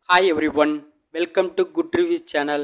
hi everyone welcome to good reviews channel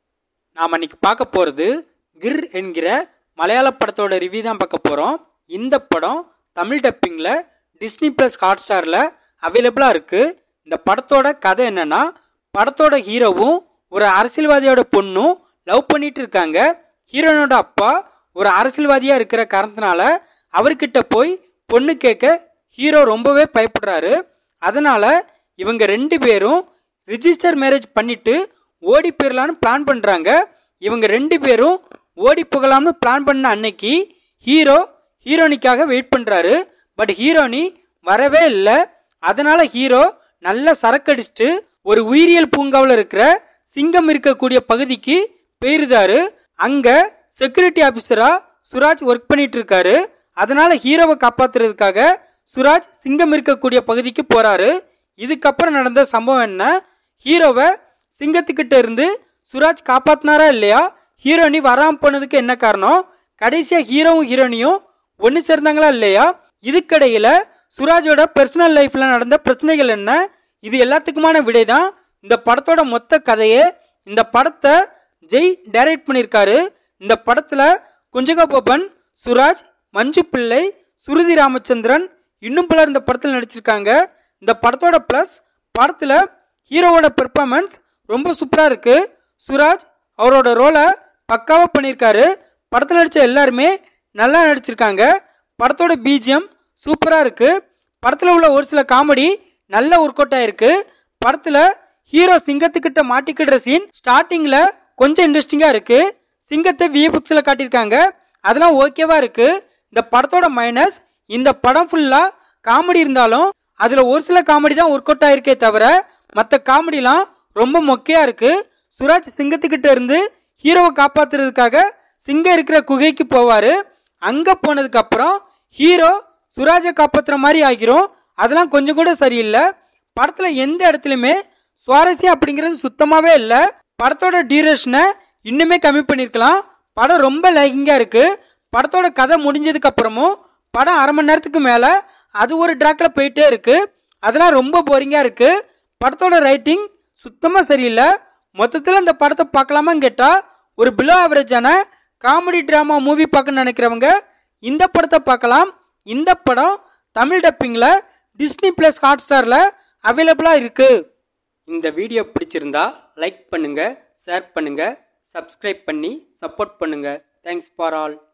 நாம் இன்னைக்கு பார்க்க போகிறது கிர் என்கிற மலையாள படத்தோட ரிவ்யூ தான் பார்க்க போகிறோம் இந்த படம் தமிழ் டப்பிங்கில் டிஸ்னி ப்ளஸ் ஹாட் ஸ்டாரில் அவைலபிளாக இருக்குது இந்த படத்தோட கதை என்னன்னா படத்தோட ஹீரோவும் ஒரு அரசியல்வாதியோட பொண்ணும் லவ் பண்ணிட்டு இருக்காங்க ஹீரோனோட அப்பா ஒரு அரசியல்வாதியாக இருக்கிற காரணத்தினால அவர்கிட்ட போய் பொண்ணு கேட்க ஹீரோ ரொம்பவே பயப்படுறாரு அதனால இவங்க ரெண்டு பேரும் ரிஜிஸ்டர் மேரேஜ் பண்ணிட்டு ஓடி போயிடலான்னு பிளான் பண்ணுறாங்க இவங்க ரெண்டு பேரும் ஓடி போகலாம்னு பிளான் பண்ண அன்னைக்கு ஹீரோ ஹீரோனிக்காக வெயிட் பண்ணுறாரு பட் ஹீரோனி வரவே இல்லை அதனால ஹீரோ நல்ல சரக்கடிச்சிட்டு ஒரு உயிரியல் பூங்காவில் இருக்கிற சிங்கம் இருக்கக்கூடிய பகுதிக்கு போயிருந்தாரு அங்க செக்யூரிட்டி ஆபீசரா சுராஜ் ஒர்க் பண்ணிட்டு இருக்காரு அதனால ஹீரோவை காப்பாத்துறதுக்காக சுராஜ் சிங்கம் இருக்கக்கூடிய பகுதிக்கு போறாரு இதுக்கப்புறம் நடந்த சம்பவம் என்ன ஹீரோவை சிங்கத்துக்கிட்ட இருந்து சுராஜ் காப்பாத்தினாரா இல்லையா ஹீரோனி வராம போனதுக்கு என்ன காரணம் கடைசியா ஹீரோவும் ஹீரோனியும் ஒன்று சேர்ந்தாங்களா இல்லையா இதுக்கிடையில சுராஜோட பர்சனல் லைஃப்ல நடந்த பிரச்சனைகள் என்ன இது எல்லாத்துக்குமான விடை தான் இந்த படத்தோட மொத்த கதையே இந்த படத்தை ஜெய் டைரக்ட் பண்ணியிருக்காரு இந்த படத்துல குஞ்சக போபன் சுராஜ் மஞ்சு பிள்ளை சுருதி ராமச்சந்திரன் இன்னும் பலர் இந்த படத்தில் நடிச்சிருக்காங்க இந்த படத்தோட ப்ளஸ் படத்தில் ஹீரோவோட பெர்ஃபார்மன்ஸ் ரொம்ப சூப்பராக இருக்கு சுராஜ் அவரோட ரோலை பக்காவாக பண்ணியிருக்காரு படத்தில் நடித்த எல்லாருமே நல்லா நடிச்சிருக்காங்க படத்தோட பிஜிஎம் சூப்பராக இருக்கு படத்தில் உள்ள ஒரு சில காமெடி நல்ல ஒர்க் அவுட் ஆயிருக்கு படத்தில் ஹீரோ சிங்கத்துக்கிட்ட மாட்டிக்கிடுற சீன் ஸ்டார்டிங்கில் கொஞ்சம் இன்ட்ரெஸ்டிங்காக இருக்கு சிங்கத்தை விஎஃப்எக்ஸில் காட்டியிருக்காங்க அதெல்லாம் ஓகேவா இருக்கு இந்த படத்தோட மைனஸ் இந்த படம் ஃபுல்லாக காமெடி இருந்தாலும் அதில் ஒரு சில காமெடி தான் ஒர்க் அவுட் ஆயிருக்கே தவிர மற்ற காமெடிலாம் ரொம்ப மொக்கையாக இருக்கு சுராஜ் சிங்கத்துக்கிட்ட இருந்து ஹீரோவை காப்பாத்துறதுக்காக சிங்கம் இருக்கிற குகைக்கு போவார் அங்கே போனதுக்கு அப்புறம் ஹீரோ சுராஜை காப்பாத்துற மாதிரி ஆகிரும் அதெல்லாம் கொஞ்சம் கூட சரியில்லை படத்தில் எந்த இடத்துலையுமே சுவாரஸ்யம் அப்படிங்கிறது சுத்தமாகவே இல்லை படத்தோட டியூரேஷனை இன்னுமே கம்மி பண்ணியிருக்கலாம் படம் ரொம்ப லைக்கிங்காக இருக்குது படத்தோட கதை முடிஞ்சதுக்கு அப்புறமும் படம் அரை மணி நேரத்துக்கு மேலே அது ஒரு ட்ராக்கில் போயிட்டே இருக்கு அதெல்லாம் ரொம்ப போரிங்காக இருக்கு படத்தோட ரைட்டிங் சுத்தமாக சரியில்லை மொத்தத்தில் இந்த படத்தை பார்க்கலாமான்னு கேட்டால் ஒரு பிலோ ஆவரேஜான காமெடி ட்ராமா மூவி பார்க்கணும்னு நினைக்கிறவங்க இந்த படத்தை பார்க்கலாம் இந்த படம் தமிழ் டப்பிங்கில் டிஸ்னி ப்ளஸ் ஹாட் ஸ்டாரில் அவைலபிளாக இருக்குது இந்த வீடியோ பிடிச்சிருந்தா லைக் பண்ணுங்க ஷேர் பண்ணுங்க சப்ஸ்கிரைப் பண்ணி சப்போர்ட் பண்ணுங்க தேங்க்ஸ் ஃபார் ஆல்